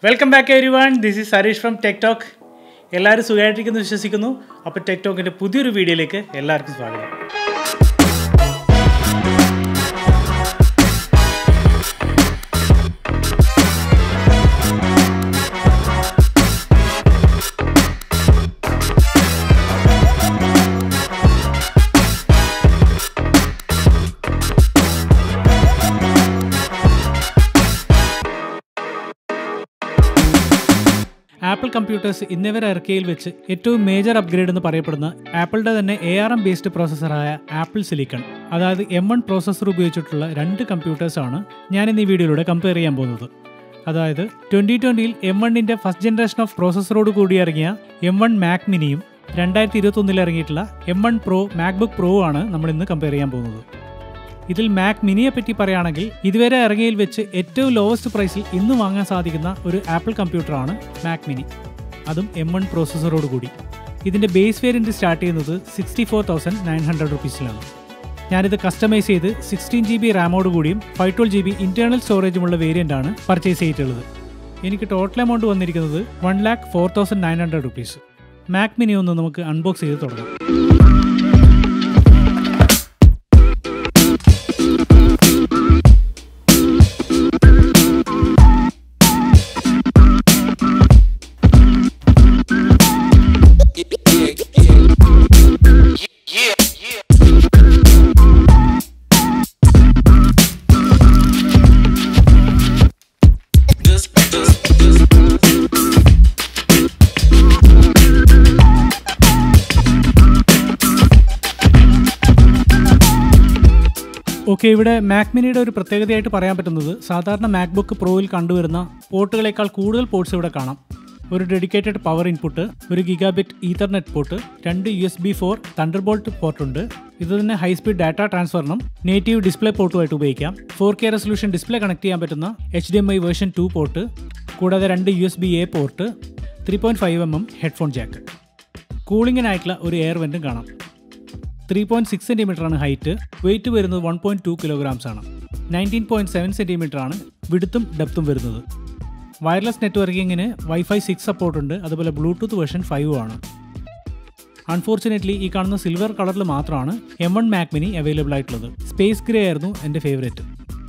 welcome back everyone this is Harish from Tech Talk എല്ലാവരും സുഖമായിട്ടിരിക്കുന്നു വിശ്വസിക്കുന്നു അപ്പോൾ ടെക് ടോക്കിൻ്റെ പുതിയൊരു വീഡിയോയിലേക്ക് എല്ലാവർക്കും സ്വാഗതം ആപ്പിൾ കമ്പ്യൂട്ടേഴ്സ് ഇന്നിവരെ ഇറക്കിയതിൽ വെച്ച് ഏറ്റവും മേജർ അപ്ഗ്രേഡ് എന്ന് പറയപ്പെടുന്ന ആപ്പിളിന്റെ തന്നെ എ ആർ എം ബേസ്ഡ് പ്രോസസ്സറായ ആപ്പിൾ സിലിക്കൺ അതായത് എം വൺ പ്രോസസ്സർ ഉപയോഗിച്ചിട്ടുള്ള രണ്ട് കമ്പ്യൂട്ടേഴ്സാണ് ഞാൻ ഇന്ന് ഈ വീഡിയോയിലൂടെ കമ്പയർ ചെയ്യാൻ പോകുന്നത് അതായത് ട്വന്റി ട്വന്റിയിൽ എം വണ്ണിന്റെ ഫസ്റ്റ് ജനറേഷൻ ഓഫ് പ്രോസസ്സറോട് കൂടി ഇറങ്ങിയ എം വൺ മാക് മിനിയും രണ്ടായിരത്തി ഇരുപത്തൊന്നിൽ ഇറങ്ങിയിട്ടുള്ള M one Pro MacBook Pro ആണ് നമ്മൾ ഇന്ന് കമ്പയർ ചെയ്യാൻ പോകുന്നത് ഇതിൽ മാക് മിനിയെ പറ്റി പറയുകയാണെങ്കിൽ ഇതുവരെ ഇറങ്ങിയതിൽ വെച്ച് ഏറ്റവും ലോവസ്റ്റ് പ്രൈസിൽ ഇന്ന് വാങ്ങാൻ സാധിക്കുന്ന ഒരു ആപ്പിൾ കമ്പ്യൂട്ടറാണ് മാക് മിനി അതും എം വൺ പ്രോസസ്സറോട് കൂടി ഇതിൻ്റെ ബേസ് വേരിയൻറ്റ് സ്റ്റാർട്ട് ചെയ്യുന്നത് sixty four thousand nine hundred റുപ്പീസിലാണ് ഞാനിത് കസ്റ്റമൈസ് ചെയ്ത് സിക്സ്റ്റീൻ ജി ബി റാമോട് കൂടിയും five twelve G B internal സ്റ്റോറേജുമുള്ള വേരിയൻ്റ് ആണ് പർച്ചേസ് ചെയ്തിട്ടുള്ളത് എനിക്ക് ടോട്ടൽ എമൗണ്ട് വന്നിരിക്കുന്നത് one lakh four thousand nine hundred rupees Mac mini ഒന്ന് നമുക്ക് അൺബോക്സ് ചെയ്ത് തുടങ്ങാം ഓക്കെ ഇവിടെ മാക് മിനിയുടെ ഒരു പ്രത്യേകതയായിട്ട് പറയാൻ പറ്റുന്നത് സാധാരണ മാക്ബുക്ക് പ്രോയിൽ കണ്ടുവരുന്ന പോർട്ടുകളേക്കാൾ കൂടുതൽ പോർട്സ് ഇവിടെ കാണാം ഒരു ഡെഡിക്കേറ്റഡ് പവർ ഇൻപുട്ട് ഒരു ഗിഗാബിറ്റ് ഈതർനെറ്റ് പോർട്ട് രണ്ട് U S B four Thunderbolt പോർട്ടുണ്ട് ഇത് തന്നെ ഹൈ സ്പീഡ് ഡാറ്റ ട്രാൻസ്ഫറിനും നേറ്റീവ് ഡിസ്പ്ലേ പോർട്ടുമായിട്ട് ഉപയോഗിക്കാം four K resolution display connect ചെയ്യാൻ പറ്റുന്ന H D M I version two port കൂടാതെ രണ്ട് U S B A port three point five M M headphone jack കൂളിങ്ങിനായിട്ടുള്ള ഒരു എയർ വെൻറ്റും കാണാം ത്രീ പോയിന്റ് സിക്സ് സെൻറ്റിമീറ്റർ ആണ് ഹൈറ്റ് വെയിറ്റ് വരുന്നത് വൺ പോയിന്റ് ടു കിലോഗ്രാംസ് ആണ് നയൻറ്റീൻ പോയിന്റ് സെവൻ സെൻറ്റിമീറ്റർ ആണ് വിടുത്തും ഡെപ്തും വരുന്നത് വയർലെസ് നെറ്റ്വർക്കിങ്ങിന് വൈഫൈ സിക്സ് സപ്പോർട്ട് ഉണ്ട് അതുപോലെ ബ്ലൂടൂത്ത് വെർഷൻ ഫൈവ് ആണ് അൺഫോർച്ചുനേറ്റ്ലി ഈ കാണുന്ന സിൽവർ കളറിൽ മാത്രമാണ് M one Mac mini available ആയിട്ടുള്ളത് സ്പേസ് ഗ്രേ ആയിരുന്നു എൻ്റെ ഫേവറേറ്റ്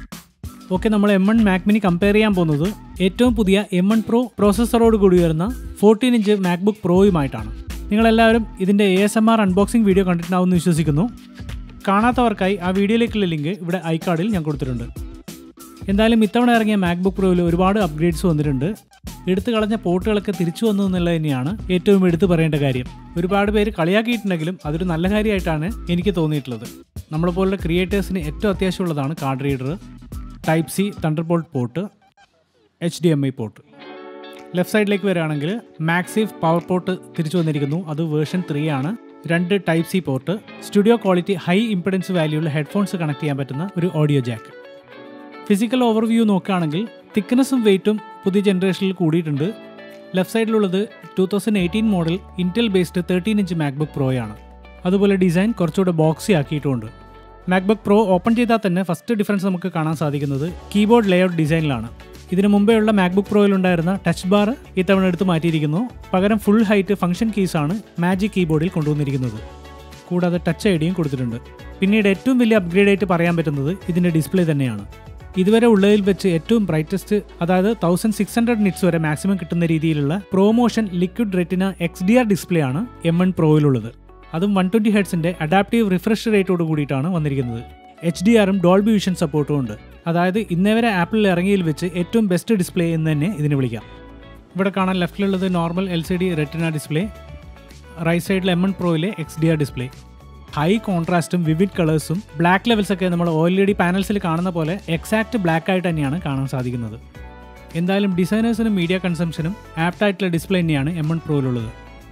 ഓക്കെ നമ്മൾ M one Mac mini compare ചെയ്യാൻ പോകുന്നത് ഏറ്റവും പുതിയ എം വൺ പ്രോ പ്രോസസ്സറോട് കൂടി വരുന്ന ഫോർട്ടീൻ ഇഞ്ച് മാക്ബുക്ക് പ്രോയുമായിട്ടാണ് നിങ്ങളെല്ലാവരും ഇതിൻ്റെ A S M R unboxing video കണ്ടിട്ടുണ്ടാവുമെന്ന് വിശ്വസിക്കുന്നു കാണാത്തവർക്കായി ആ വീഡിയോയിലേക്കുള്ള ലിങ്ക് ഇവിടെ ഐ കാർഡിൽ ഞാൻ കൊടുത്തിട്ടുണ്ട് എന്തായാലും ഇത്തവണ ഇറങ്ങിയ മാക്ബുക്ക് പ്രോയിൽ ഒരുപാട് അപ്ഗ്രേഡ്സ് വന്നിട്ടുണ്ട് എടുത്തു കളഞ്ഞ പോർട്ടുകളൊക്കെ തിരിച്ചു വന്നു എന്നുള്ളത് തന്നെയാണ് ഏറ്റവും എടുത്തു പറയേണ്ട കാര്യം ഒരുപാട് പേര് കളിയാക്കിയിട്ടുണ്ടെങ്കിലും അതൊരു നല്ല കാര്യമായിട്ടാണ് എനിക്ക് തോന്നിയിട്ടുള്ളത് നമ്മളെപ്പോലുള്ള ക്രിയേറ്റേഴ്സിന് ഏറ്റവും അത്യാവശ്യമുള്ളതാണ് card reader type C Thunderbolt port H D M I port left സൈഡിലേക്ക് വരികയാണെങ്കിൽ മാക്സീവ് പവർ പോർട്ട് തിരിച്ചു വന്നിരിക്കുന്നു അത് വേർഷൻ ത്രീ ആണ് രണ്ട് type C port studio quality high impedance വാല്യൂള്ള ഹെഡ്ഫോൺസ് കണക്ട് ചെയ്യാൻ പറ്റുന്ന ഒരു ഓഡിയോ ജാക്ക് ഫിസിക്കൽ ഓവർവ്യൂ നോക്കുകയാണെങ്കിൽ തിക്നെസ്സും വെയിറ്റും പുതിയ ജനറേഷനിൽ കൂടിയിട്ടുണ്ട് ലെഫ്റ്റ് സൈഡിലുള്ളത് two thousand eighteen model Intel based thirteen inch MacBook പ്രോയാണ് അതുപോലെ ഡിസൈൻ കുറച്ചുകൂടെ ബോക്സി ആക്കിയിട്ടുമുണ്ട് മാക്ബുക്ക് പ്രോ ഓപ്പൺ ചെയ്താൽ തന്നെ ഫസ്റ്റ് ഡിഫറൻസ് നമുക്ക് കാണാൻ സാധിക്കുന്നത് കീബോർഡ് ലേഔട്ട് ഡിസൈനിലാണ് ഇതിനു മുമ്പേ ഉള്ള മാക്ബുക്ക് പ്രോയിൽ ഉണ്ടായിരുന്ന ടച്ച് ബാർ ഇത്തവണ എടുത്ത് മാറ്റിയിരിക്കുന്നു പകരം ഫുൾ ഹൈറ്റ് ഫംഗ്ഷൻ കീസാണ് മാജിക് കീബോർഡിൽ കൊണ്ടുവന്നിരിക്കുന്നത് കൂടാതെ ടച്ച് ഐഡിയും കൊടുത്തിട്ടുണ്ട് പിന്നീട് ഏറ്റവും വലിയ അപ്ഗ്രേഡ് ആയിട്ട് പറയാൻ പറ്റുന്നത് ഇതിൻ്റെ ഡിസ്പ്ലേ തന്നെയാണ് ഇതുവരെ ഉള്ളതിൽ വെച്ച് ഏറ്റവും ബ്രൈറ്റസ്റ്റ് അതായത് തൗസൻഡ് സിക്സ് ഹൺഡ്രഡ് നിറ്റ്സ് വരെ മാക്സിമം കിട്ടുന്ന രീതിയിലുള്ള ProMotion liquid Retina X D R display ആണ് എം വൺ പ്രോയിലുള്ളത് അതും വൺ ട്വൻറ്റി ഹെഡ്സിൻ്റെ അഡാപ്റ്റീവ് റിഫ്രഷ് റേറ്റോട് കൂടിയിട്ടാണ് വന്നിരിക്കുന്നത് എച്ച് ഡി ആറും ഡോൾബി വിഷൻ സപ്പോർട്ടും ഉണ്ട് അതായത് ഇന്നേവരെ ആപ്പിളിൽ ഇറങ്ങിയതിൽ വെച്ച് ഏറ്റവും ബെസ്റ്റ് ഡിസ്പ്ലേ എന്ന് തന്നെ ഇതിനെ വിളിക്കാം ഇവിടെ കാണാൻ ലെഫ്റ്റിലുള്ളത് normal L C D Retina display right സൈഡിൽ എം എൺ പ്രോയിലെ X D R display high കോൺട്രാസ്റ്റും വിവിഡ് കളേഴ്സും ബ്ലാക്ക് ലെവൽസ് ഒക്കെ നമ്മൾ ഓ എൽ ഡി പാനൽസിൽ കാണുന്ന പോലെ എക്സാക്ട് ബ്ലാക്ക് ആയിട്ട് തന്നെയാണ് കാണാൻ സാധിക്കുന്നത് എന്തായാലും ഡിസൈനേഴ്സിനും മീഡിയ കൺസംഷനും ആപ്റ്റ് ആയിട്ടുള്ള ഡിസ്പ്ലേ തന്നെയാണ് എം എൺ പ്രോയിലുള്ളത്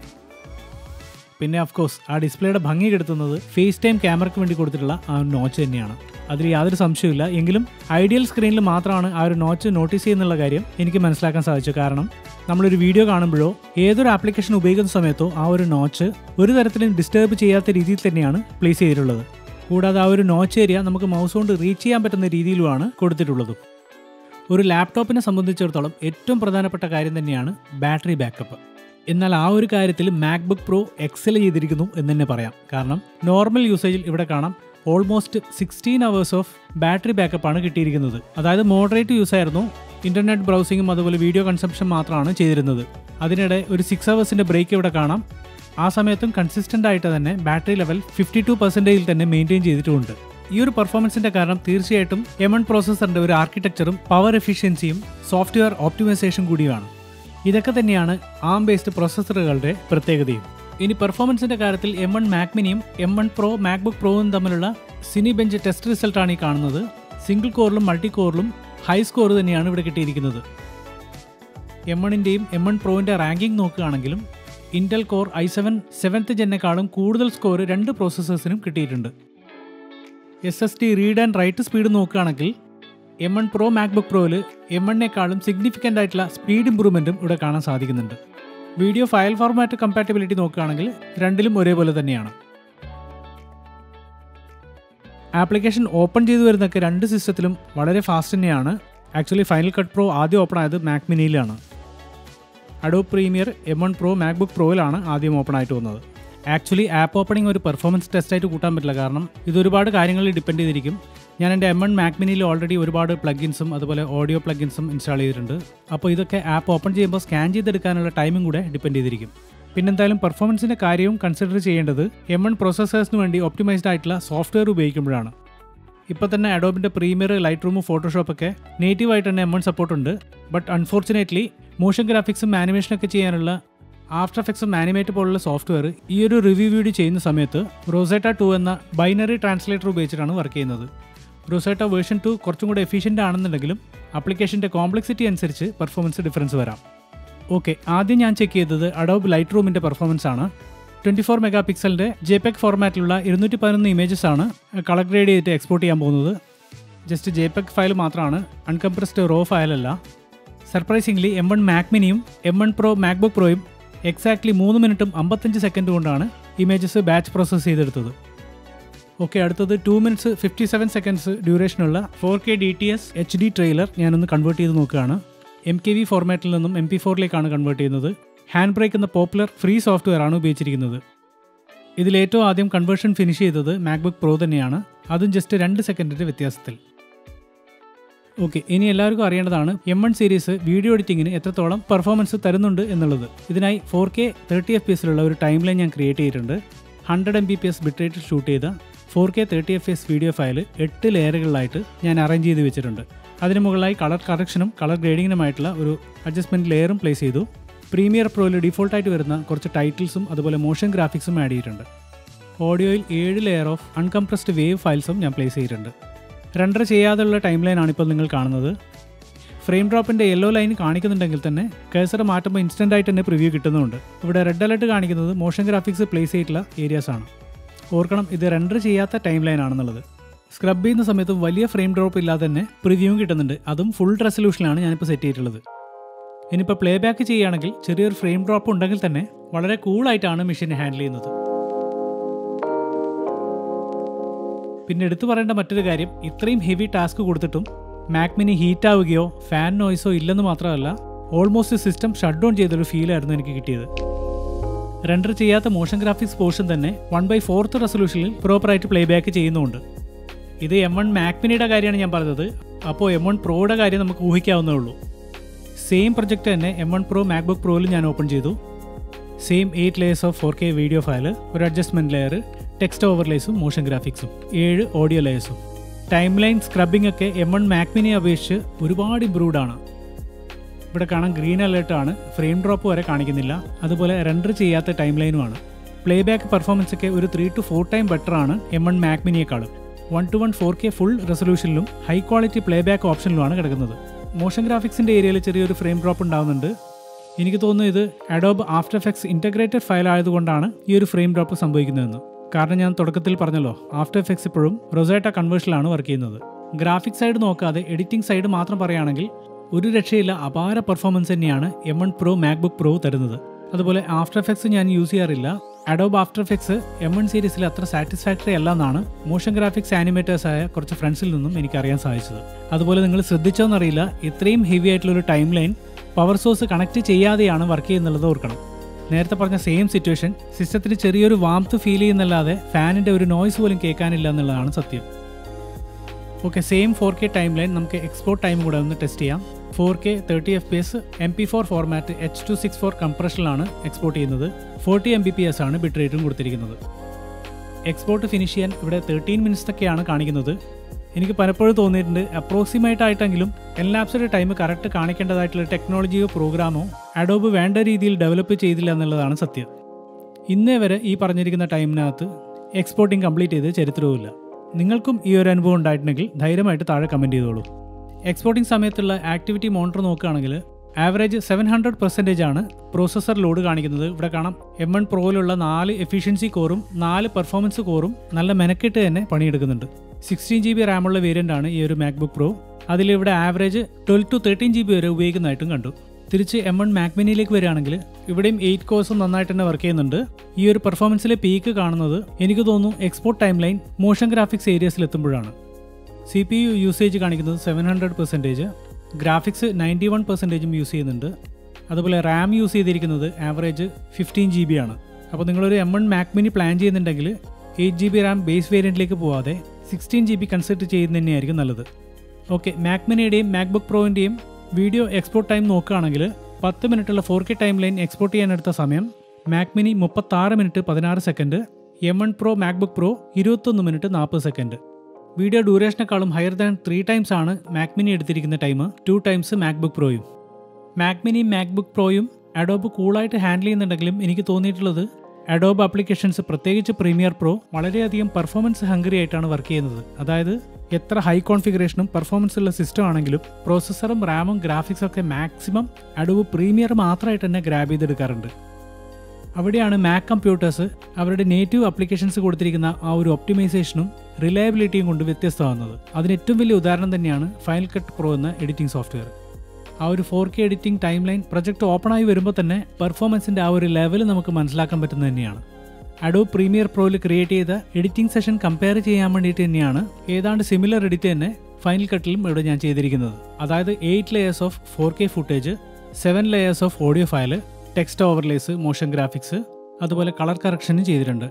പിന്നെ ഓഫ് കോഴ്സ് ആ ഡിസ്പ്ലേയുടെ ഭംഗി കെടുത്തുന്നത് ഫേസ് ടൈം ക്യാമറയ്ക്ക് വേണ്ടി കൊടുത്തിട്ടുള്ള ആ ഒരു നോച്ച് തന്നെയാണ് അതിൽ യാതൊരു സംശയമില്ല എങ്കിലും ഐഡിയൽ സ്ക്രീനിൽ മാത്രമാണ് ആ ഒരു നോച്ച് നോട്ടീസ് ചെയ്യുന്നുള്ള കാര്യം എനിക്ക് മനസ്സിലാക്കാൻ സാധിച്ചു കാരണം നമ്മളൊരു വീഡിയോ കാണുമ്പോഴോ ഏതൊരു ആപ്ലിക്കേഷൻ ഉപയോഗിക്കുന്ന സമയത്തോ ആ ഒരു നോച്ച് ഒരു തരത്തിലും ഡിസ്റ്റർബ് ചെയ്യാത്ത രീതിയിൽ തന്നെയാണ് പ്ലേസ് ചെയ്തിട്ടുള്ളത് കൂടാതെ ആ ഒരു നോച്ച് ഏരിയ നമുക്ക് മൗസ് കൊണ്ട് റീച്ച് ചെയ്യാൻ പറ്റുന്ന രീതിയിലുമാണ് കൊടുത്തിട്ടുള്ളത് ഒരു ലാപ്ടോപ്പിനെ സംബന്ധിച്ചിടത്തോളം ഏറ്റവും പ്രധാനപ്പെട്ട കാര്യം തന്നെയാണ് ബാറ്ററി ബാക്കപ്പ് എന്നാൽ ആ ഒരു കാര്യത്തിൽ മാക്ബുക്ക് പ്രോ എക്സൽ ചെയ്തിരിക്കുന്നു എന്ന് തന്നെ പറയാം കാരണം നോർമൽ യൂസേജിൽ ഇവിടെ കാണാം almost sixteen hours of battery backup ആണ് കിട്ടിയിരിക്കുന്നത് അതായത് മോഡറേറ്റ് യൂസ് ആയിരുന്നു ഇന്റർനെറ്റ് ബ്രൗസിങ്ങും അതുപോലെ വീഡിയോ കൺസംഷൻ മാത്രമാണ് ചെയ്തിരുന്നത് അതിനിടെ ഒരു സിക്സ് അവേഴ്സിന്റെ ബ്രേക്ക് ഇവിടെ കാണാം ആ സമയത്തും കൺസിസ്റ്റന്റ് ആയിട്ട് തന്നെ ബാറ്ററി ലെവൽ ഫിഫ്റ്റി ടു പെർസെൻറ്റേജിൽ തന്നെ മെയിൻറ്റെയിൻ ചെയ്തിട്ടുമുണ്ട് ഈ ഒരു പെർഫോമൻസിന്റെ കാരണം തീർച്ചയായിട്ടും എം എൺ പ്രോസസ്സറിന്റെ ഒരു ആർക്കിടെക്ചറും പവർ എഫിഷ്യൻസിയും സോഫ്റ്റ്വെയർ ഓപ്റ്റിമൈസേഷൻ കൂടിയാണ് ഇതൊക്കെ തന്നെയാണ് ആം ബേസ്ഡ് പ്രോസസ്സറുകളുടെ പ്രത്യേകതയും ഇനി പെർഫോമൻസിന്റെ കാര്യത്തിൽ എം വൺ മാക്മിനിയും എം വൺ പ്രോ മാക്ബുക്ക് പ്രോയും തമ്മിലുള്ള സിനി ബെഞ്ച് ടെസ്റ്റ് റിസൾട്ടാണ് ഈ കാണുന്നത് സിംഗിൾ കോറിലും മൾട്ടി കോറിലും ഹൈ സ്കോർ തന്നെയാണ് ഇവിടെ കിട്ടിയിരിക്കുന്നത് എം വണ്ണിൻ്റെയും എം വൺ പ്രോവിൻ്റെ റാങ്കിംഗ് നോക്കുകയാണെങ്കിലും Intel Core i seven seventh ജെന്നേക്കാളും കൂടുതൽ സ്കോർ രണ്ട് പ്രോസസ്സേഴ്സിനും കിട്ടിയിട്ടുണ്ട് S S D read and write speed നോക്കുകയാണെങ്കിൽ എം വൺ പ്രോ മാക്ബുക്ക് പ്രോയിൽ എം വണ്ണിനേക്കാളും സിഗ്നിഫിക്കൻ്റ് ആയിട്ടുള്ള സ്പീഡ് ഇമ്പ്രൂവ്മെൻറ്റും ഇവിടെ കാണാൻ സാധിക്കുന്നുണ്ട് വീഡിയോ ഫയൽ ഫോർമാറ്റ് കമ്പാറ്റബിലിറ്റി നോക്കുകയാണെങ്കിൽ രണ്ടിലും ഒരേപോലെ തന്നെയാണ് ആപ്ലിക്കേഷൻ ഓപ്പൺ ചെയ്തു വരുന്നൊക്കെ രണ്ട് സിസ്റ്റത്തിലും വളരെ ഫാസ്റ്റ് തന്നെയാണ് ആക്ച്വലി ഫൈനൽ കട്ട് പ്രോ ആദ്യം ഓപ്പൺ ആയത് മാക് മിനിയിലാണ് Adobe Premiere M one Pro MacBook പ്രോയിലാണ് ആദ്യം ഓപ്പൺ ആയിട്ട് വന്നത് ആക്ച്വലി ആപ്പ് ഓപ്പണിംഗ് ഒരു പെർഫോമൻസ് ടെസ്റ്റ് ആയിട്ട് കൂട്ടാൻ പറ്റില്ല കാരണം ഇത് ഒരുപാട് കാര്യങ്ങളിൽ ഡിപ്പെൻഡ് ചെയ്തിരിക്കും ഞാൻ എൻ്റെ എം വൺ മാക് മിനിയിൽ ഓൾറെഡി ഒരുപാട് പ്ലഗിൻസും അതുപോലെ ഓഡിയോ പ്ലഗിൻസും ഇൻസ്റ്റാൾ ചെയ്തിട്ടുണ്ട് അപ്പോൾ ഇതൊക്കെ ആപ്പ് ഓപ്പൺ ചെയ്യുമ്പോൾ സ്കാൻ ചെയ്തെടുക്കാനുള്ള ടൈമും കൂടെ ഡിപ്പെൻഡ് ചെയ്തിരിക്കും പിന്നെന്തായാലും പെർഫോമൻസിൻ്റെ കാര്യവും കൺസിഡർ ചെയ്യേണ്ടത് എം വൺ പ്രോസസ്സേഴ്സിന് വേണ്ടി ഒപ്റ്റിമൈസ്ഡ് ആയിട്ടുള്ള സോഫ്റ്റ്വെയർ ഉപയോഗിക്കുമ്പോഴാണ് ഇപ്പോൾ തന്നെ അഡോബിൻ്റെ പ്രീമിയർ ലൈറ്റ് റൂം ഫോട്ടോഷോപ്പൊക്കെ നേറ്റീവായിട്ട് തന്നെ എം വൺ സപ്പോർട്ട് ഉണ്ട് ബട്ട് അൺഫോർച്ചുനേറ്റ്ലി മോഷൻ ഗ്രാഫിക്സും ആനിമേഷനൊക്കെ ചെയ്യാനുള്ള ആഫ്റ്റർ എഫക്ട്സും ആനിമേറ്റ് പോലുള്ള സോഫ്റ്റ്വെയർ ഈ ഒരു റിവ്യൂ വീഡിയോ ചെയ്യുന്ന സമയത്ത് റോസേറ്റ ടു എന്ന ബൈനറി ട്രാൻസ്ലേറ്റർ ഉപയോഗിച്ചിട്ടാണ് വർക്ക് ചെയ്യുന്നത് റോസേറ്റ വേർഷൻ ടു കുറച്ചും കൂടെ എഫിഷ്യൻ്റ് ആണെന്നുണ്ടെങ്കിലും ആപ്ലിക്കേഷൻ്റെ കോംപ്ലക്സിറ്റി അനുസരിച്ച് പെർഫോമൻസ് ഡിഫറൻസ് വരാം ഓക്കെ ആദ്യം ഞാൻ ചെക്ക് ചെയ്തത് അഡോബ് ലൈറ്റ് റൂമിൻ്റെ പെർഫോമൻസ് ആണ് ട്വൻറ്റി ഫോർ മെഗാ പിക്സലിൻ്റെ ജെപെക് ഫോർമാറ്റിലുള്ള ഇരുന്നൂറ്റി പതിനൊന്ന് ഇമേജസ് ആണ് കളർ ഗ്രേഡ് ചെയ്തിട്ട് എക്സ്പോർട്ട് ചെയ്യാൻ പോകുന്നത് ജസ്റ്റ് ജെപെക് ഫയൽ മാത്രമാണ് അൺകംപ്രസ്ഡ് റോ ഫയലല്ല സർപ്രൈസിംഗ്ലി എം വൺ മാക് മിനിയും എം വൺ പ്രോ മാക്ബുക്ക് പ്രോയും എക്സാക്ട്ലി മൂന്ന് മിനിറ്റും അമ്പത്തഞ്ച് സെക്കൻഡ് കൊണ്ടാണ് ഇമേജസ് ബാച്ച് പ്രോസസ്സ് ചെയ്തെടുത്തത് ഓക്കെ അടുത്തത് two minutes fifty seven seconds ഡ്യൂറേഷനുള്ള four K D T S H D trailer ഞാനൊന്ന് കൺവേർട്ട് ചെയ്ത് നോക്കുകയാണ് എം കെ വി ഫോർമാറ്റിൽ നിന്നും എം പി ഫോറിലേക്കാണ് കൺവേർട്ട് ചെയ്യുന്നത് ഹാൻഡ് ബ്രേക്ക് എന്ന പോപ്പുലർ ഫ്രീ സോഫ്റ്റ്വെയർ ആണ് ഉപയോഗിച്ചിരിക്കുന്നത് ഇതിൽ ഏറ്റവും ആദ്യം കൺവേർഷൻ ഫിനിഷ് ചെയ്തത് മാക്ബുക്ക് പ്രോ തന്നെയാണ് അതും ജസ്റ്റ് രണ്ട് സെക്കൻഡിൻ്റെ വ്യത്യാസത്തിൽ ഓക്കെ ഇനി എല്ലാവർക്കും അറിയേണ്ടതാണ് എം വൺ സീരീസ് വീഡിയോ എഡിറ്റിങ്ങിന് എത്രത്തോളം പെർഫോമൻസ് തരുന്നുണ്ട് എന്നുള്ളത് ഇതിനായി four K thirty F P എസിലുള്ള ഒരു ടൈം ലൈൻ ഞാൻ ക്രിയേറ്റ് ചെയ്തിട്ടുണ്ട് hundred M B P S ബിട്രേറ്റിൽ ഷൂട്ട് ചെയ്ത four K thirty F S video file എട്ട് ലെയറുകളിലായിട്ട് ഞാൻ അറേഞ്ച് ചെയ്ത് വെച്ചിട്ടുണ്ട് അതിന് മുകളിലായി കളർ കറക്ഷനും കളർ ഗ്രേഡിങ്ങിനുമായിട്ടുള്ള ഒരു അഡ്ജസ്റ്റ്മെൻറ്റ് ലെയറും പ്ലേസ് ചെയ്തു പ്രീമിയർ പ്രോയിൽ ഡിഫോൾട്ടായിട്ട് വരുന്ന കുറച്ച് ടൈറ്റിൽസും അതുപോലെ മോഷൻ ഗ്രാഫിക്സും ആഡ് ചെയ്തിട്ടുണ്ട് ഓഡിയോയിൽ ഏഴ് ലെയർ ഓഫ് അൺകംപ്രസ്ഡ് വേവ് ഫയൽസും ഞാൻ പ്ലേസ് ചെയ്തിട്ടുണ്ട് റെൻഡർ ചെയ്യാതെയുള്ള ടൈം ലൈനാണ് ഇപ്പോൾ നിങ്ങൾ കാണുന്നത് ഫ്രെയിം ഡ്രോപ്പിൻ്റെ യെല്ലോ ലൈൻ കാണിക്കുന്നുണ്ടെങ്കിൽ തന്നെ കേസർ മാറ്റുമ്പോൾ ഇൻസ്റ്റൻ്റ് ആയിട്ട് തന്നെ പ്രിവ്യൂ കിട്ടുന്നുണ്ട് ഇവിടെ റെഡ് അലർട്ട് കാണിക്കുന്നത് മോഷൻ ഗ്രാഫിക്സ് പ്ലേസ് ചെയ്തിട്ടുള്ള ഏരിയാസ് ആണ് ഓർക്കണം ഇത് റെൻഡർ ചെയ്യാത്ത ടൈം ലൈൻ ആണെന്നുള്ളത് സ്ക്രബ് ചെയ്യുന്ന സമയത്ത് വലിയ ഫ്രെയിം ഡ്രോപ്പ് ഇല്ലാതെ തന്നെ പ്രിവ്യൂവും കിട്ടുന്നുണ്ട് അതും ഫുൾ റെസൊല്യൂഷനിലാണ് ഞാനിപ്പോൾ സെറ്റ് ചെയ്തിട്ടുള്ളത് ഇനിയിപ്പോൾ പ്ലേ ബാക്ക് ചെയ്യുകയാണെങ്കിൽ ചെറിയൊരു ഫ്രെയിം ഡ്രോപ്പ് ഉണ്ടെങ്കിൽ തന്നെ വളരെ കൂളായിട്ടാണ് മെഷീൻ ഹാൻഡിൽ ചെയ്യുന്നത് പിന്നെ എടുത്തു പറയേണ്ട മറ്റൊരു കാര്യം ഇത്രയും ഹെവി ടാസ്ക് കൊടുത്തിട്ടും മാക് മിനി ഹീറ്റ് ആവുകയോ ഫാൻ നോയ്സോ ഇല്ലെന്ന് മാത്രമല്ല ഓൾമോസ്റ്റ് സിസ്റ്റം ഷട്ട് ഡൗൺ ചെയ്തൊരു ഫീലായിരുന്നു എനിക്ക് കിട്ടിയത് റെൻഡർ ചെയ്യാത്ത മോഷൻ ഗ്രാഫിക്സ് പോർഷൻ തന്നെ വൺ ബൈ ഫോർത്ത് റെസൊല്യൂഷനിൽ പ്രോപ്പറായിട്ട് പ്ലേ ബാക്ക് ചെയ്യുന്നുമുണ്ട് ഇത് എം വൺ മാക്മിനിയുടെ കാര്യമാണ് ഞാൻ പറഞ്ഞത് അപ്പോൾ എം വൺ പ്രോയുടെ കാര്യം നമുക്ക് ഊഹിക്കാവുന്നേ ഉള്ളൂ സെയിം പ്രൊജക്റ്റ് തന്നെ എം വൺ പ്രോ മാക്ബുക്ക് പ്രോയിൽ ഞാൻ ഓപ്പൺ ചെയ്തു same eight layers of four K video file ഒരു അഡ്ജസ്റ്റ്മെൻറ്റ് ലെയർ ടെക്സ്റ്റ് ഓവർലേസും മോഷൻ ഗ്രാഫിക്സും ഏഴ് ഓഡിയോ ലെയേഴ്സും ടൈം ലൈൻ സ്ക്രബിംഗ് ഒക്കെ എം വൺ മാക്മിനെ അപേക്ഷിച്ച് ഒരുപാട് ഇമ്പ്രൂവ്ഡ് ആണ് ഇവിടെ കാണാൻ ഗ്രീൻ അലേർട്ട് ആണ് ഫ്രെയിം ഡ്രോപ്പ് വരെ കാണിക്കുന്നില്ല അതുപോലെ റെൻഡർ ചെയ്യാത്ത ടൈം ലൈനുമാണ് പ്ലേ ബാക്ക് പെർഫോമൻസ് ഒക്കെ ഒരു three to four time better ആണ് എം വൺ മാക്മിനിയേക്കാളും one to one four K full റെസൊല്യൂഷനിലും ഹൈ ക്വാളിറ്റി പ്ലേ ബാക്ക് ഓപ്ഷനിലുമാണ് കിടക്കുന്നത് മോഷൻ ഗ്രാഫിക്സിൻ്റെ ഏരിയയിൽ ചെറിയൊരു ഫ്രെയിം ഡ്രോപ്പ് ഉണ്ടാകുന്നുണ്ട് എനിക്ക് തോന്നുന്നു ഇത് Adobe After Effects integrated file ആയതുകൊണ്ടാണ് ഈ ഒരു ഫ്രെയിം ഡ്രോപ്പ് സംഭവിക്കുന്നതെന്ന് കാരണം ഞാൻ തുടക്കത്തിൽ പറഞ്ഞല്ലോ ആഫ്റ്റർ എഫക്ട്സ് ഇപ്പോഴും റൊസേറ്റ കൺവേർഷനിലാണ് വർക്ക് ചെയ്യുന്നത് ഗ്രാഫിക് സൈഡ് നോക്കാതെ എഡിറ്റിംഗ് സൈഡ് മാത്രം പറയുകയാണെങ്കിൽ ഒരു രക്ഷയില്ല അപാര പെർഫോമൻസ് തന്നെയാണ് M one Pro MacBook Pro തരുന്നത് അതുപോലെ ആഫ്റ്റർ എഫക്ട്സ് ഞാൻ യൂസ് ചെയ്യാറില്ല Adobe After Effects M one സീരീസിൽ അത്ര സാറ്റിസ്ഫാക്ടറി അല്ല എന്നാണ് മോഷൻ ഗ്രാഫിക്സ് ആനിമേറ്റേഴ്സായ കുറച്ച് ഫ്രണ്ട്സിൽ നിന്നും എനിക്ക് അറിയാൻ സാധിച്ചത് അതുപോലെ നിങ്ങൾ ശ്രദ്ധിച്ചോന്നറിയില്ല ഇത്രയും ഹെവി ആയിട്ടുള്ളൊരു time line power source connect ചെയ്യാതെയാണ് വർക്ക് ചെയ്യുന്നുള്ളത് ഓർക്കണം നേരത്തെ പറഞ്ഞ സെയിം സിറ്റുവേഷൻ സിസ്റ്റത്തിന് ചെറിയൊരു വാംത്ത് ഫീൽ ചെയ്യുന്നല്ലാതെ ഫാനിൻ്റെ ഒരു നോയ്സ് പോലും കേൾക്കാനില്ല എന്നുള്ളതാണ് സത്യം okay same four K time line നമുക്ക് എക്സ്പോർട്ട് ടൈം കൂടെ ഒന്ന് ടെസ്റ്റ് ചെയ്യാം four K thirty F P S M P four format H two six four കംപ്രഷനിലാണ് എക്സ്പോർട്ട് ചെയ്യുന്നത് forty M B P S ആണ് ബിറ്റ് റേറ്റും കൊടുത്തിരിക്കുന്നത് എക്സ്പോർട്ട് ഫിനിഷ് ചെയ്യാൻ ഇവിടെ തേർട്ടീൻ മിനിറ്റ്സ് ഒക്കെയാണ് കാണിക്കുന്നത് എനിക്ക് പലപ്പോഴും തോന്നിയിട്ടുണ്ട് അപ്രോക്സിമേറ്റ് ആയിട്ടെങ്കിലും എല്ലാപ്സിൻ്റെ ടൈം കറക്റ്റ് കാണിക്കേണ്ടതായിട്ടുള്ള ടെക്നോളജിയോ പ്രോഗ്രാമോ അഡോബ് വേണ്ട രീതിയിൽ ഡെവലപ്പ് ചെയ്തില്ല എന്നുള്ളതാണ് സത്യം ഇന്നേ വരെ ഈ പറഞ്ഞിരിക്കുന്ന ടൈമിനകത്ത് എക്സ്പോർട്ടിംഗ് കംപ്ലീറ്റ് ചെയ്ത് ചരിത്രവുമില്ല നിങ്ങൾക്കും ഈ ഒരു അനുഭവം ഉണ്ടായിട്ടുണ്ടെങ്കിൽ ധൈര്യമായിട്ട് താഴെ കമൻറ്റ് ചെയ്തോളൂ എക്സ്പോർട്ടിംഗ് സമയത്തുള്ള ആക്ടിവിറ്റി മോണിറ്റർ നോക്കുകയാണെങ്കിൽ ആവറേജ് സെവൻ ഹൺഡ്രഡ് പെർസെൻറ്റേജ് ആണ് പ്രോസസ്സർ ലോഡ് കാണിക്കുന്നത് ഇവിടെ കാണാം എം വൺ പ്രോയിലുള്ള നാല് എഫിഷ്യൻസി കോറും നാല് പെർഫോമൻസ് കോറും നല്ല മെനക്കെട്ട് തന്നെ പണിയെടുക്കുന്നുണ്ട് സിക്സ്റ്റീൻ ജി ബി റാമുള്ള വേരിയൻ്റ് ആണ് ഈ ഒരു മാക്ബുക്ക് പ്രോ അതിലിവിടെ average twelve to thirteen G B വരെ ഉപയോഗിക്കുന്നതായിട്ടും കണ്ടു തിരിച്ച് എം വൺ മാക്മിനിയിലേക്ക് വരികയാണെങ്കിൽ ഇവിടെയും എയ്റ്റ് കോഴ്സും നന്നായിട്ട് തന്നെ വർക്ക് ചെയ്യുന്നുണ്ട് ഈ ഒരു പെർഫോമൻസിലെ പീക്ക് കാണുന്നത് എനിക്ക് തോന്നുന്നു export time line motion graphics ഏരിയസിൽ എത്തുമ്പോഴാണ് സി പി യു യൂസേജ് കാണിക്കുന്നത് seven hundred percentage graphics ninety one പെർസെൻറ്റേജും യൂസ് ചെയ്യുന്നുണ്ട് അതുപോലെ റാം യൂസ് ചെയ്തിരിക്കുന്നത് ആവറേജ് ഫിഫ്റ്റീൻ ജി ബി ആണ് അപ്പോൾ നിങ്ങളൊരു M one Mac mini plan ചെയ്യുന്നുണ്ടെങ്കിൽ eight G B RAM base വേരിയൻറ്റിലേക്ക് പോവാതെ സിക്സ്റ്റീൻ ജി ബി കൺസിഡർ ചെയ്യുന്നത് തന്നെയായിരിക്കും നല്ലത് ഓക്കെ മാക് മിനിയുടെയും മാക്ബുക്ക് പ്രോവിൻ്റെയും വീഡിയോ എക്സ്പോർട്ട് ടൈം നോക്കുകയാണെങ്കിൽ പത്ത് മിനിറ്റുള്ള four K time line export ചെയ്യാൻ എടുത്ത സമയം മാക് മിനി മുപ്പത്താറ് മിനിറ്റ് പതിനാറ് second M one Pro MacBook Pro ഇരുപത്തൊന്ന് മിനിറ്റ് നാൽപ്പത് സെക്കൻഡ് വീഡിയോ ഡ്യൂറേഷനേക്കാളും ഹയർ ദാൻ ത്രീ ടൈംസ് ആണ് മാക് മിനി എടുത്തിരിക്കുന്ന ടൈം ടു ടൈംസ് മാക്ബുക്ക് പ്രോയും മാക് മിനിയും മാക്ബുക്ക് പ്രോയും അഡോബ് കൂളായിട്ട് ഹാൻഡിൽ ചെയ്യുന്നുണ്ടെങ്കിലും എനിക്ക് തോന്നിയിട്ടുള്ളത് അഡോബ് ആപ്ലിക്കേഷൻസ് പ്രത്യേകിച്ച് പ്രീമിയർ പ്രോ വളരെയധികം പെർഫോമൻസ് ഹംഗറി ആയിട്ടാണ് വർക്ക് ചെയ്യുന്നത് അതായത് എത്ര ഹൈ കോൺഫിഗറേഷനും പെർഫോമൻസ് ഉള്ള സിസ്റ്റം ആണെങ്കിലും പ്രോസസ്സറും റാമും ഗ്രാഫിക്സും ഒക്കെ മാക്സിമം അഡോബ് പ്രീമിയർ മാത്രമായിട്ട് തന്നെ ഗ്രാബ് ചെയ്തെടുക്കാറുണ്ട് അവിടെയാണ് മാക് കമ്പ്യൂട്ടേഴ്സ് അവരുടെ നേറ്റീവ് ആപ്ലിക്കേഷൻസ് കൊടുത്തിരിക്കുന്ന ആ ഒരു ഒപ്റ്റിമൈസേഷനും റിലയബിലിറ്റിയും കൊണ്ട് വ്യത്യസ്തമാകുന്നത് അതിന് ഏറ്റവും വലിയ ഉദാഹരണം തന്നെയാണ് ഫൈനൽ കട്ട് പ്രോ എന്ന എഡിറ്റിംഗ് സോഫ്റ്റ്വെയർ ആ ഒരു four K editing time line project open ആയി വരുമ്പോൾ തന്നെ പെർഫോമൻസിൻ്റെ ആ ഒരു ലെവൽ നമുക്ക് മനസ്സിലാക്കാൻ പറ്റുന്നത് തന്നെയാണ് അഡോ പ്രീമിയർ പ്രോയിൽ ക്രിയേറ്റ് ചെയ്ത എഡിറ്റിംഗ് സെഷൻ കമ്പയർ ചെയ്യാൻ വേണ്ടിയിട്ട് തന്നെയാണ് ഏതാണ്ട് സിമിലർ എഡിറ്റ് തന്നെ ഫൈനൽ കട്ടിലും ഇവിടെ ഞാൻ ചെയ്തിരിക്കുന്നത് അതായത് eight layers of four K footage seven layers of audio file text overlays motion graphics അതുപോലെ കളർ കറക്ഷനും ചെയ്തിട്ടുണ്ട്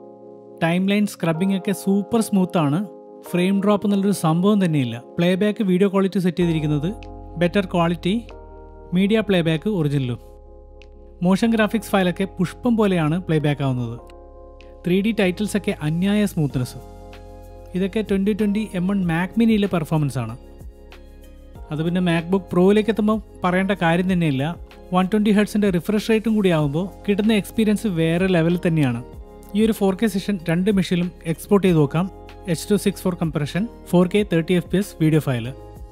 ടൈം ലൈൻ സ്ക്രബിംഗ് ഒക്കെ സൂപ്പർ സ്മൂത്ത് ആണ് ഫ്രെയിം ഡ്രോപ്പ് എന്നുള്ളൊരു സംഭവം തന്നെയില്ല play back video quality set ചെയ്തിരിക്കുന്നത് better quality media play back ഒറിജിനലും മോഷൻ ഗ്രാഫിക്സ് ഫയലൊക്കെ പുഷ്പം പോലെയാണ് പ്ലേ ബാക്ക് ആവുന്നത് ത്രീ ഡി ടൈറ്റിൽസ് ഒക്കെ അന്യായ സ്മൂത്ത്നെസ് ഇതൊക്കെ twenty twenty M one Mac മിനിയിലെ പെർഫോമൻസ് ആണ് അത് പിന്നെ മാക്ബുക്ക് പ്രോയിലേക്ക് എത്തുമ്പോൾ പറയേണ്ട കാര്യം തന്നെയില്ല വൺ ട്വൻറ്റി ഹെഡ്സിൻ്റെ റിഫ്രഷ് റേറ്റും കൂടി ആകുമ്പോൾ കിട്ടുന്ന എക്സ്പീരിയൻസ് വേറെ ലെവലിൽ തന്നെയാണ് ഈ ഒരു ഫോർ കെ സെഷൻ രണ്ട് മെഷീനിലും എക്സ്പോർട്ട് ചെയ്ത് നോക്കാം H two six four compression four K thirty F P S video file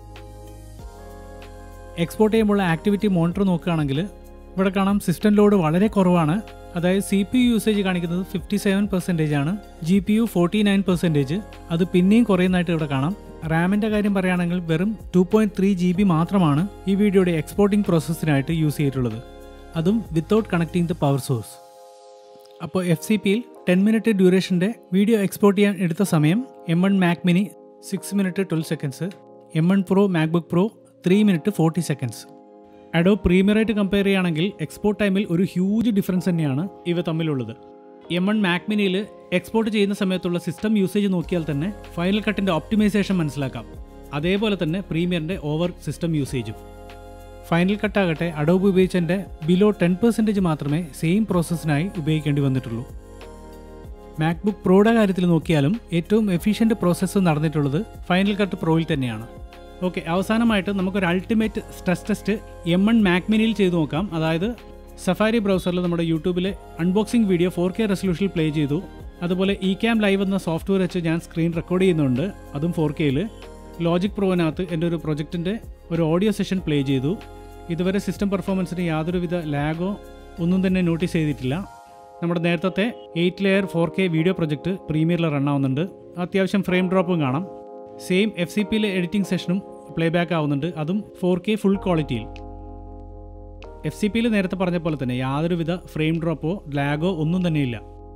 export ചെയ്യുമ്പോൾ ആക്ടിവിറ്റി മോണിറ്റർ നോക്കുകയാണെങ്കിൽ ഇവിടെ കാണാം സിസ്റ്റം ലോഡ് വളരെ കുറവാണ് അതായത് സി പി യു യൂസേജ് കാണിക്കുന്നത് ഫിഫ്റ്റി സെവൻ പെർസെൻറ്റേജ് ആണ് G P U forty nine percentage അത് പിന്നെയും കുറയുന്നതായിട്ട് ഇവിടെ കാണാം റാമിൻ്റെ കാര്യം പറയുകയാണെങ്കിൽ വെറും two point three G B മാത്രമാണ് ഈ വീഡിയോയുടെ എക്സ്പോർട്ടിംഗ് പ്രോസസ്സിനായിട്ട് യൂസ് ചെയ്തിട്ടുള്ളത് അതും without connecting the power source അപ്പോൾ എഫ് സി പിയിൽ ടെൻ മിനിറ്റ് ഡ്യൂറേഷൻ്റെ വീഡിയോ എക്സ്പോർട്ട് ചെയ്യാൻ എടുത്ത സമയം M one Mac mini six minute twelve seconds M one Pro MacBook Pro three minute forty seconds Adobe പ്രീമിയറായിട്ട് കമ്പയർ ചെയ്യുകയാണെങ്കിൽ എക്സ്പോർട്ട് ടൈമിൽ ഒരു ഹ്യൂജ് ഡിഫറൻസ് തന്നെയാണ് ഇവ തമ്മിലുള്ളത് എം വൺ മാക് മിനിയിൽ എക്സ്പോർട്ട് ചെയ്യുന്ന സമയത്തുള്ള സിസ്റ്റം യൂസേജ് നോക്കിയാൽ തന്നെ ഫൈനൽ കട്ടിൻ്റെ ഒപ്റ്റിമൈസേഷൻ മനസ്സിലാക്കാം അതേപോലെ തന്നെ പ്രീമിയറിൻ്റെ ഓവർ സിസ്റ്റം യൂസേജും ഫൈനൽ കട്ടാകട്ടെ അഡോബ് ഉപയോഗിച്ചതിൻ്റെ ബിലോ ടെൻ പെർസെൻറ്റേജ് മാത്രമേ സെയിം പ്രോസസ്സിനായി ഉപയോഗിക്കേണ്ടി വന്നിട്ടുള്ളൂ മാക്ബുക്ക് പ്രോയുടെ കാര്യത്തിൽ നോക്കിയാലും ഏറ്റവും എഫിഷ്യൻ്റ് പ്രോസസ്സ് നടന്നിട്ടുള്ളത് ഫൈനൽ കട്ട് പ്രോയിൽ തന്നെയാണ് ഓക്കെ അവസാനമായിട്ട് നമുക്കൊരു ultimate stress test M one മാക്മിനിയിൽ ചെയ്തു നോക്കാം അതായത് സഫാരി ബ്രൗസറിൽ നമ്മുടെ യൂട്യൂബിലെ അൺബോക്സിംഗ് വീഡിയോ ഫോർ കെ റെസൊല്യൂഷനിൽ പ്ലേ ചെയ്തു അതുപോലെ ഇ ക്യാം ലൈവ് എന്ന സോഫ്റ്റ്വെയർ വെച്ച് ഞാൻ സ്ക്രീൻ റെക്കോർഡ് ചെയ്യുന്നുണ്ട് അതും ഫോർ കെയിൽ ലോജിക് പ്രോവിനകത്ത് എൻ്റെ ഒരു പ്രൊജക്റ്റിൻ്റെ ഒരു ഓഡിയോ സെഷൻ പ്ലേ ചെയ്തു ഇതുവരെ സിസ്റ്റം പെർഫോമൻസിന് യാതൊരുവിധ ലാഗോ ഒന്നും തന്നെ നോട്ടീസ് ചെയ്തിട്ടില്ല നമ്മുടെ നേരത്തെ eight layer four K video project പ്രീമിയറിൽ റൺ ആവുന്നുണ്ട് അത്യാവശ്യം ഫ്രെയിം ഡ്രോപ്പും കാണാം സെയിം എഫ് സി പിയിലെ എഡിറ്റിംഗ് സെഷനും പ്ലേ ബാക്ക് ആവുന്നുണ്ട് അതും ഫോർ കെ ഫുൾ ക്വാളിറ്റിയിൽ എഫ് സി പിയിൽ നേരത്തെ പറഞ്ഞ പോലെ തന്നെ യാതൊരുവിധ ഫ്രെയിം ഡ്രോപ്പോ ലാഗോ ഒന്നും തന്നെയില്ല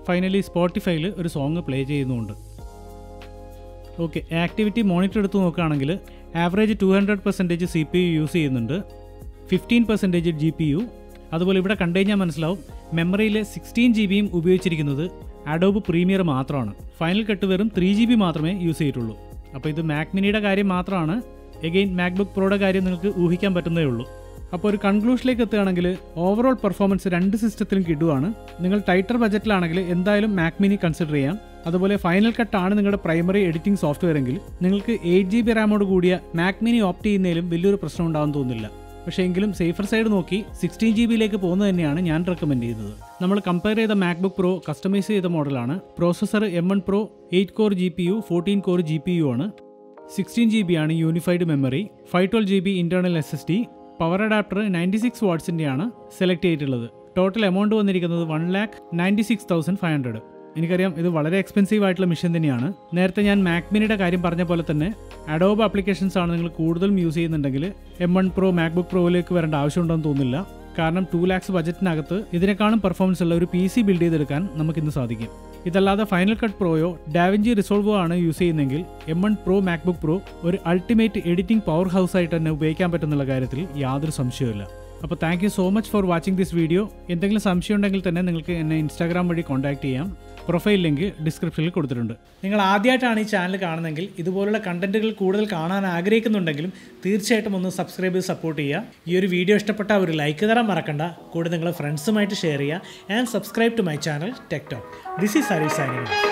ഫൈനലി സ്പോട്ടിഫൈയിൽ ഒരു സോങ് പ്ലേ ചെയ്യുന്നുമുണ്ട് ഓക്കെ ആക്ടിവിറ്റി മോണിറ്റർ എടുത്ത് നോക്കുകയാണെങ്കിൽ average two hundred percentage C P U use ചെയ്യുന്നുണ്ട് fifteen percentage G P U അതുപോലെ ഇവിടെ കണ്ടു കഴിഞ്ഞാൽ മനസ്സിലാവും മെമ്മറിയിൽ സിക്സ്റ്റീൻ ജി ബിയും ഉപയോഗിച്ചിരിക്കുന്നത് അഡോബ് പ്രീമിയർ മാത്രമാണ് ഫൈനൽ കട്ട് വെറും ത്രീ ജി ബി മാത്രമേ യൂസ് ചെയ്തിട്ടുള്ളൂ അപ്പോൾ ഇത് മാക് മിനിയുടെ കാര്യം മാത്രമാണ് എഗെയിൻ മാക്ബുക്ക് പ്രോയുടെ കാര്യം നിങ്ങൾക്ക് ഊഹിക്കാൻ പറ്റുന്നേ ഉള്ളൂ അപ്പോൾ ഒരു കൺക്ലൂഷനിലേക്ക് എത്തുകയാണെങ്കിൽ ഓവറോൾ പെർഫോമൻസ് രണ്ട് സിസ്റ്റത്തിലും കിട്ടുവാണ് നിങ്ങൾ ടൈറ്റർ ബജറ്റിലാണെങ്കിൽ എന്തായാലും മാക് മിനി കൺസിഡർ ചെയ്യാം അതുപോലെ ഫൈനൽ കട്ട് ആണ് നിങ്ങളുടെ പ്രൈമറി എഡിറ്റിംഗ് സോഫ്റ്റ്വെയർ എങ്കിൽ നിങ്ങൾക്ക് എയ്റ്റ് ജി ബി റാമോട് കൂടിയ മാക് മിനി ഓപ്റ്റ് ചെയ്യുന്നതിലും വലിയൊരു പ്രശ്നം ഉണ്ടാകും തോന്നുന്നില്ല പക്ഷേ എങ്കിലും സേഫർ സൈഡ് നോക്കി സിക്സ്റ്റീൻ ജി ബിയിലേക്ക് പോകുന്നത് തന്നെയാണ് ഞാൻ റെക്കമെൻഡ് ചെയ്യുന്നത് നമ്മൾ കമ്പയർ ചെയ്ത മാക്ബുക്ക് പ്രോ കസ്റ്റമൈസ് ചെയ്ത മോഡലാണ് processor M one Pro eight core G P U fourteen core G P U ആണ് സിക്സ്റ്റീൻ ജി ബി ആണ് unified memory five twelve G B internal S S D power adapter ninety six വാട്ട്സിൻ്റെയാണ് select ചെയ്തിട്ടുള്ളത് total amount വന്നിരിക്കുന്നത് one lakh ninety six thousand five hundred എനിക്കറിയാം ഇത് വളരെ expensive ആയിട്ടുള്ള mission തന്നെയാണ് നേരത്തെ ഞാൻ മാക്മിനിയുടെ കാര്യം പറഞ്ഞ പോലെ തന്നെ അഡോബ് ആപ്ലിക്കേഷൻസ് ആണ് നിങ്ങൾ കൂടുതലും യൂസ് ചെയ്യുന്നുണ്ടെങ്കിൽ എം വൺ പ്രോ മാക്ബുക്ക് പ്രോയിലേക്ക് വരേണ്ട ആവശ്യമുണ്ടെന്ന് തോന്നുന്നില്ല കാരണം ടു ലാക്സ് ബജറ്റിനകത്ത് ഇതിനേക്കാളും പെർഫോമൻസ് ഉള്ള ഒരു പി സി ബിൽഡ് ചെയ്തെടുക്കാൻ നമുക്കിന്ന് സാധിക്കും ഇതല്ലാതെ ഫൈനൽ കട്ട് പ്രോയോ ഡാവിഞ്ചി റിസോൾവോ ആണ് യൂസ് ചെയ്യുന്നതെങ്കിൽ M one Pro MacBook Pro ഒരു അൾട്ടിമേറ്റ് എഡിറ്റിംഗ് പവർ ഹൗസ് ആയിട്ട് തന്നെ ഉപയോഗിക്കാൻ പറ്റുന്നുള്ള കാര്യത്തിൽ യാതൊരു സംശയവുമില്ല അപ്പോൾ thank you so much for watching this video എന്തെങ്കിലും സംശയം ഉണ്ടെങ്കിൽ തന്നെ നിങ്ങൾക്ക് എന്നെ ഇൻസ്റ്റാഗ്രാം വഴി കോൺടാക്ട് ചെയ്യാം പ്രൊഫൈൽ ലിങ്ക് ഡിസ്ക്രിപ്ഷനിൽ കൊടുത്തിട്ടുണ്ട് നിങ്ങൾ ആദ്യമായിട്ടാണ് ഈ ചാനൽ കാണുന്നതെങ്കിൽ ഇതുപോലുള്ള കണ്ടന്റുകൾ കൂടുതൽ കാണാൻ ആഗ്രഹിക്കുന്നുണ്ടെങ്കിലും തീർച്ചയായിട്ടും ഒന്ന് സബ്സ്ക്രൈബ് ചെയ്ത് സപ്പോർട്ട് ചെയ്യുക ഈ ഒരു വീഡിയോ ഇഷ്ടപ്പെട്ട ഒരു ലൈക്ക് തരാൻ മറക്കണ്ട കൂടെ നിങ്ങളുടെ ഫ്രണ്ട്സുമായിട്ട് ഷെയർ ചെയ്യുക and subscribe to my channel Tech Talk this is Harish സാനിങ്